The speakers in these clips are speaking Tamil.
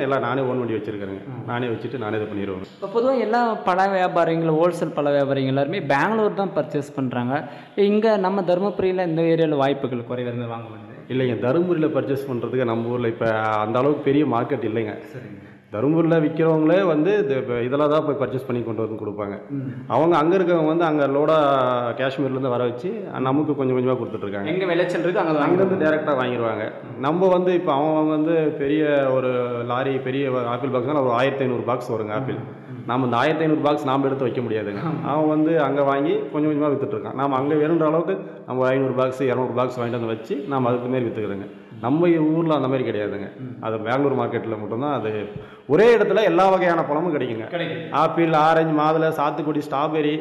எல்லாம் நானே ஓன் வண்டி வச்சுருக்கிறேங்க நானே வச்சுட்டு நானே இது பண்ணிடுவேங்க இப்போ பொதுவாக எல்லா பழ வியாபாரிகள் ஹோல்சேல் பழ வியாபாரிகள் எல்லாருமே பெங்களூர் தான் பர்ச்சேஸ் பண்ணுறாங்க இங்கே நம்ம தருமபுரியில் இந்த ஏரியாவில் வாய்ப்புகள் குறைவாக இருந்து வாங்க முடியுது இல்லைங்க தருமபுரியில் பர்ச்சேஸ் பண்ணுறதுக்கு நம்ம ஊரில் இப்போ அந்த அளவுக்கு பெரிய மார்க்கெட் இல்லைங்க சரிங்க தருமபுரியில் விற்கிறவங்களே வந்து இது இப்போ இதில் தான் போய் பர்ச்சேஸ் பண்ணி கொண்டு வந்து கொடுப்பாங்க அவங்க அங்கே இருக்கவங்க வந்து அங்கே லோடாக காஷ்மீர்லேருந்து வர வச்சு நமக்கு கொஞ்சம் கொஞ்சமாக கொடுத்துட்ருக்காங்க எங்கே விளைச்சல் இருக்குது அங்கே வாங்க அங்கேருந்து டேரெக்டாக வாங்கிடுவாங்க நம்ம வந்து இப்போ அவங்க வந்து பெரிய ஒரு லாரி பெரிய ஆப்பிள் பாக்ஸ்னால் ஒரு ஆயிரத்தி ஐநூறு பாக்ஸ் வருங்க ஆப்பிள் நம்ம இந்த ஆயிரத்தி ஐநூறு பாக்ஸ் நாம் எடுத்து வைக்க முடியாதுங்க அவன் வந்து அங்கே வாங்கி கொஞ்சம் கொஞ்சமாக விற்றுட்ருக்கான் நம்ம அங்கே வேணுன்ற அளவுக்கு நம்ம ஒரு ஐநூறு பாக்ஸ் இரநூறு பாக்ஸ் வாங்கிட்டு வந்து வச்சு நம்ம அதுக்கு மாரி விற்றுக்கிறோங்க நம்ம ஊரில் அந்த மாதிரி கிடையாதுங்க அது பெங்களூர் மார்க்கெட்டில் மட்டும்தான் அது ஒரே இடத்துல எல்லா வகையான பழமும் கிடைக்குங்க கிடைக்குது ஆப்பிள் ஆரஞ்சு மாதுளை சாத்துக்குடி ஸ்ட்ராபெரி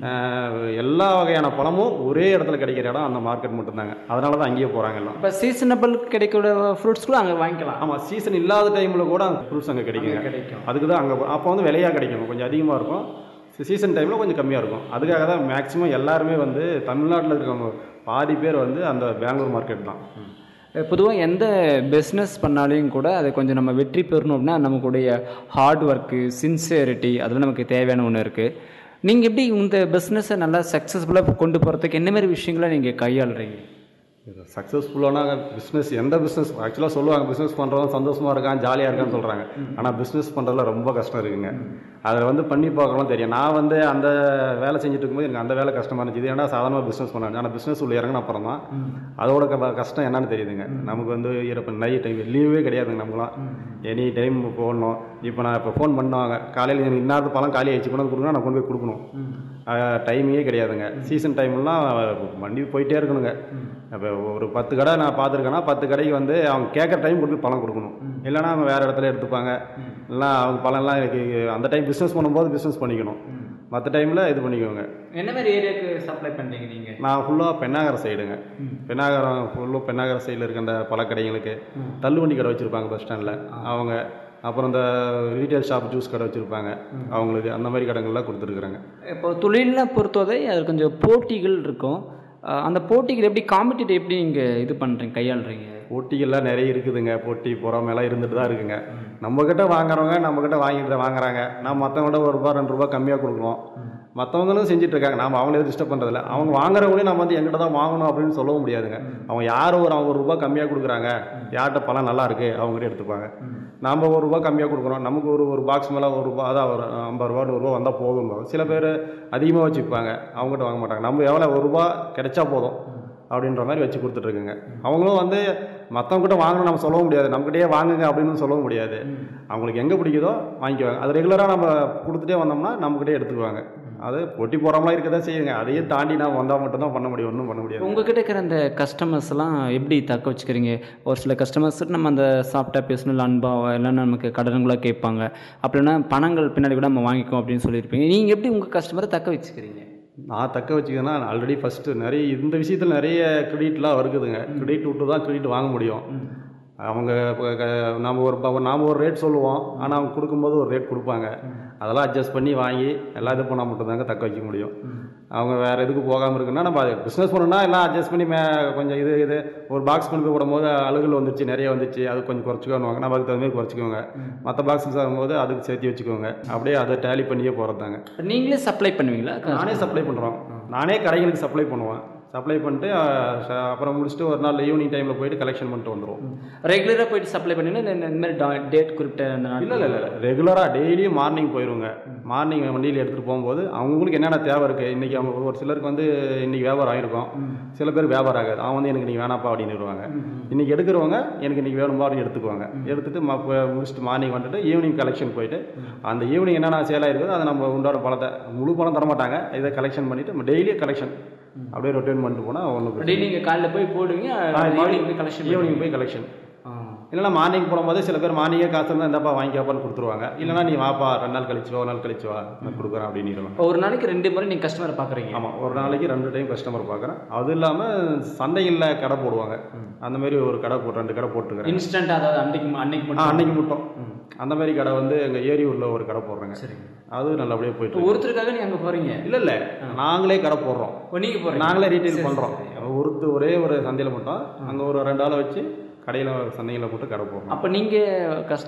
எல்லா வகையான பழமும் ஒரே இடத்துல கிடைக்கிற இடம் அந்த மார்க்கெட் மட்டும்தாங்க அதனால தான் அங்கேயே போகிறாங்க எல்லாம் இப்போ சீசனபிள் கிடைக்கிற ஃப்ரூட்ஸ் கூட அங்கே வாங்கிக்கலாம் ஆமாம் சீசன் இல்லாத டைமில் கூட அந்த ஃப்ரூட்ஸ் அங்கே கிடைக்குங்க கிடைக்கும் அதுக்கு தான் அங்கே அப்போ வந்து விலையாக கிடைக்கும் கொஞ்சம் அதிகமாக இருக்கும் சீசன் டைமில் கொஞ்சம் கம்மியாக இருக்கும் அதுக்காக தான் மேக்ஸிமம் எல்லாருமே வந்து தமிழ்நாட்டில் இருக்கவங்க பாதி பேர் வந்து அந்த பெங்களூர் மார்க்கெட் தான் பொதுவாக எந்த பிஸ்னஸ் பண்ணாலையும் கூட அதை கொஞ்சம் நம்ம வெற்றி பெறணும் அப்படின்னா நமக்குடைய ஹார்ட் ஒர்க்கு சின்சியரிட்டி அதெல்லாம் நமக்கு தேவையான ஒன்று இருக்குது நீங்கள் எப்படி இந்த பிஸ்னஸை நல்லா சக்ஸஸ்ஃபுல்லாக கொண்டு போகிறதுக்கு என்ன மாதிரி விஷயங்களை நீங்கள் கையாளுறீங்க சக்ஸஸ்ஃபுல்லான பிஸ்னஸ் எந்த பிஸ்னஸ் ஆக்சுவலாக சொல்லுவாங்க பிஸ்னஸ் பண்ணுறவங்க சந்தோஷமாக இருக்கான் ஜாலியாக இருக்கான்னு சொல்கிறாங்க ஆனால் பிஸ்னஸ் பண்ணுறதுல ரொம்ப கஷ்டம் இருக்குங்க அதில் வந்து பண்ணி பார்க்கலாம் தெரியும் நான் வந்து அந்த வேலை செஞ்சுட்டு இருக்கும்போது எனக்கு அந்த வேலை கஷ்டமாக இருந்துச்சு இது ஏன்னா சாதாரணமாக பிஸ்னஸ் பண்ணாங்க ஆனால் பிஸ்னஸ் உள்ள இறங்கின அப்புறம் தான் அதோட க- கஷ்டம் என்னன்னு தெரியுதுங்க நமக்கு வந்து இப்போ நைட் டைம் லீவே கிடையாதுங்க நமக்குலாம் எனி டைம் போடணும் இப்போ நான் இப்போ ஃபோன் பண்ணுவாங்க காலையில் எனக்கு இன்னாவது பழம் காலி ஆயிடுச்சு கொண்டு வந்து கொடுங்க நான் கொண்டு போய் கொடுக்கணும் டைமிங்கே கிடையாதுங்க சீசன் டைம்லாம் வண்டி போயிட்டே இருக்கணுங்க இப்போ ஒரு பத்து கடை நான் பார்த்துருக்கேன்னா பத்து கடைக்கு வந்து அவங்க கேட்குற டைம் கொண்டு போய் பழம் கொடுக்கணும் இல்லைன்னா அவங்க வேறு இடத்துல எடுத்துப்பாங்க இல்லைனா அவங்க பழம்லாம் எனக்கு அந்த டைம் பிஸ்னஸ் பண்ணும்போது பிஸ்னஸ் பண்ணிக்கணும் மற்ற டைமில் இது பண்ணிக்கோங்க என்ன மாதிரி ஏரியாவுக்கு சப்ளை பண்ணுறீங்க நீங்கள் நான் ஃபுல்லாக பெண்ணாகரம் சைடுங்க பெண்ணாகரம் ஃபுல்லாக பெண்ணாகரம் சைடில் இருக்க அந்த பழக்கடைங்களுக்கு தள்ளுவண்டி கடை வச்சுருப்பாங்க பஸ் ஸ்டாண்டில் அவங்க அப்புறம் இந்த ரீட்டைல் ஷாப் ஜூஸ் கடை வச்சுருப்பாங்க அவங்களுக்கு அந்த மாதிரி கடைகள்லாம் கொடுத்துருக்குறாங்க இப்போ தொழிலை பொறுத்தவரை அது கொஞ்சம் போட்டிகள் இருக்கும் அஹ் அந்த போட்டிகள் எப்படி காம்படிட்டிவ் எப்படி நீங்கள் இது பண்ணுறீங்க கையாளுறீங்க போட்டிகள்லாம் நிறைய இருக்குதுங்க போட்டி பொறாமைலாம் இருந்துட்டு தான் இருக்குங்க நம்மக்கிட்ட வாங்குறவங்க நம்மக்கிட்ட வாங்கிட்டு தான் வாங்குறாங்க நான் மற்றவங்கள்ட்ட ஒரு ரூபா ரெண்டு ரூபா கம்மியாக கொடுக்குறோம் மற்றவங்களும் செஞ்சுட்டு இருக்காங்க நாம் அவங்கள எதுவும் டிஸ்டர்ப் பண்ணுறதில்ல அவங்க வாங்குறவங்களையும் நம்ம வந்து எங்கிட்ட தான் வாங்கணும் அப்படின்னு சொல்லவும் முடியாதுங்க அவங்க யார் ஒரு அவங்க ஒரு ரூபா கம்மியாக கொடுக்குறாங்க யார்கிட்ட பழம் நல்லா இருக்கு அவங்ககிட்ட எடுத்துப்பாங்க நாம் ஒரு ரூபா கம்மியாக கொடுக்குறோம் நமக்கு ஒரு ஒரு பாக்ஸ் மேலே ஒரு ரூபா அதான் ஒரு ஐம்பது ரூபா நூறு ரூபா வந்தால் போதும் சில பேர் அதிகமாக வச்சுப்பாங்க அவங்ககிட்ட வாங்க மாட்டாங்க நம்ம எவ்வளோ ஒரு ரூபா கிடைச்சா போதும் அப்படின்ற மாதிரி வச்சு கொடுத்துட்ருக்குங்க அவங்களும் வந்து மற்றவங்ககிட்ட வாங்கணும் நம்ம சொல்லவும் முடியாது நம்மகிட்டயே வாங்குங்க அப்படின்னு சொல்லவும் முடியாது அவங்களுக்கு எங்கே பிடிக்குதோ வாங்கிக்குவாங்க அது ரெகுலராக நம்ம கொடுத்துட்டே வந்தோம்னா நம்மகிட்டே எடுத்துக்குவாங்க அது பொட்டி போகிறாமலாம் இருக்க தான் செய்யுங்க அதையும் தாண்டி நான் வந்தால் மட்டும்தான் பண்ண முடியும் ஒன்றும் பண்ண முடியாது உங்ககிட்ட இருக்கிற அந்த கஸ்டமர்ஸ்லாம் எப்படி தக்க வச்சுக்கிறீங்க ஒரு சில கஸ்டமர்ஸ் நம்ம அந்த சாஃப்டாக பேசணும் அன்பாக இல்லைன்னா நமக்கு கடன்களாக கேட்பாங்க அப்படின்னா பணங்கள் பின்னாடி கூட நம்ம வாங்கிக்குவோம் அப்படின்னு சொல்லியிருப்பீங்க நீங்கள் எப்படி உங்கள் கஸ்டமரை தக்க வச்சுக்கிறீங்க நான் தக்க வச்சுக்கன்னா ஆல்ரெடி ஃபஸ்ட்டு நிறைய இந்த விஷயத்தில் நிறைய கிரெடிட்லாம் வருகுதுங்க கிரெடிட் விட்டு தான் கிரெடிட் வாங்க முடியும் அவங்க இப்போ க- நம்ம ஒரு ப- நாம ஒரு ரேட் சொல்லுவோம் ஆனால் அவங்க கொடுக்கும்போது ஒரு ரேட் கொடுப்பாங்க அதெல்லாம் அட்ஜஸ்ட் பண்ணி வாங்கி எல்லாம் இது பண்ணால் மட்டும்தாங்க தக்க வைக்க முடியும் அவங்க வேறு எதுக்கு போகாமல் இருக்குன்னா நம்ம அது பிஸ்னஸ் பண்ணணும்னா எல்லாம் அட்ஜஸ்ட் பண்ணி மே கொஞ்சம் இது இது ஒரு பாக்ஸ் கொண்டு போய் விடும்போது அழுகல் வந்துச்சு நிறைய வந்துச்சு அது கொஞ்சம் குறைச்சிக்கோங்க நம்ம அதுக்கு தகுந்த மாதிரி குறைச்சிக்கோங்க மற்ற பாக்ஸஸ் ஆகும்போது அதுக்கு சேர்த்து வச்சுக்கோங்க அப்படியே அதை டேலி பண்ணியே போகிறது நீங்களே சப்ளை பண்ணுவீங்களா நானே சப்ளை பண்ணுறோம் நானே கடைகளுக்கு சப்ளை பண்ணுவேன் சப்ளை பண்ணிட்டு அஹ், ச- அப்புறம் முடிச்சுட்டு ஒரு நாள் ஈவினிங் டைமில் போயிட்டு கலெக்ஷன் பண்ணிட்டு வந்துடுவோம் ரெகுலராக போயிட்டு சப்ளை பண்ணீங்கன்னா இந்த இந்த மாதிரி டேட் குறிப்பிட்ட அந்த நாள் இல்லை இல்லை இல்லை ரெகுலராக டெய்லியும் மார்னிங் போயிடுவோங்க மார்னிங் வண்டியில் எடுத்துகிட்டு போகும்போது அவங்களுக்கு என்னென்ன தேவை இருக்குது இன்றைக்கி அவங்க ஒரு சிலருக்கு வந்து இன்றைக்கி வியாபாரம் ஆகிருக்கும் சில பேர் வியாபாரம் ஆகாது அவன் வந்து எனக்கு இன்றைக்கி வேணாப்பா அப்படின்னு வருவாங்க இன்றைக்கி எடுக்கிறவங்க எனக்கு இன்றைக்கி வேணும்பா அப்படின்னு எடுத்துக்குவாங்க எடுத்துட்டு ம- ப- முடிச்சுட்டு மார்னிங் வந்துட்டு ஈவினிங் கலெக்ஷன் போயிட்டு அந்த ஈவினிங் என்னென்ன சேல் ஆயிருக்குதோ அதை நம்ம உண்டான பழத்தை முழு பழம் தர மாட்டாங்க இதை கலெக்ஷன் பண்ணிவிட்டு டெய்லி கலெக்ஷன் அப்படியே ரொட்டேன் பண்ணிட்டு போனால் ஒன்றும் டெய்லி நீங்கள் காலையில் போய் போடுவீங்க ஈவினிங் போய் கலெக்ஷன் ஈவினிங் போய் கலெக்ஷன் இல்லைனா மார்னிங் போடும்போது சில பேர் மார்னிங்கே காசு இருந்தால் இந்தாப்பா வாங்கிக்காப்பான்னு கொடுத்துருவாங்க இல்லைனா நீ வாப்பா ரெண்டு நாள் கழிச்சு வா ஒரு நாள் கழிச்சு வா நான் கொடுக்குறேன் அப்படின்னு ஒரு நாளைக்கு ரெண்டு முறை நீங்கள் கஸ்டமரை பார்க்குறீங்க ஆமாம் ஒரு நாளைக்கு ரெண்டு டைம் கஸ்டமர் பார்க்குறேன் அது இல்லாமல் சந்தைகளில் கடை போடுவாங்க அந்த மாதிரி ஒரு கடை போட்டு ரெண்டு கடை போட்டுக்கிறேன் இன்ஸ்டன்ட் அதாவது அன்னைக்கு அன்னைக்கு ஆ மட்டும் அன்னைக்கு மட்டும் அந்த மாதிரி கடை வந்து எங்கள் ஏரியூரில் ஒரு கடை போடுறேங்க சரிங்க அது நல்லபடியாக போயிட்டு இப்போ ஒருத்தருக்காக நீங்கள் அங்கே போகிறீங்க இல்லை இல்லை நாங்களே கடை போடுறோம் ஓ நீங்கள் போகிறீங்க நாங்களே ரீட்டைல் பண்ணுறோம் ஒருத்து ஒரே ஒரு சந்தையில் மட்டும் அங்கே ஒரு ரெண்டு ஆளை வச்சு கடையில் சந்தையில் மட்டும் கடை போடுறோம் அப்போ நீங்கள் கஸ்ட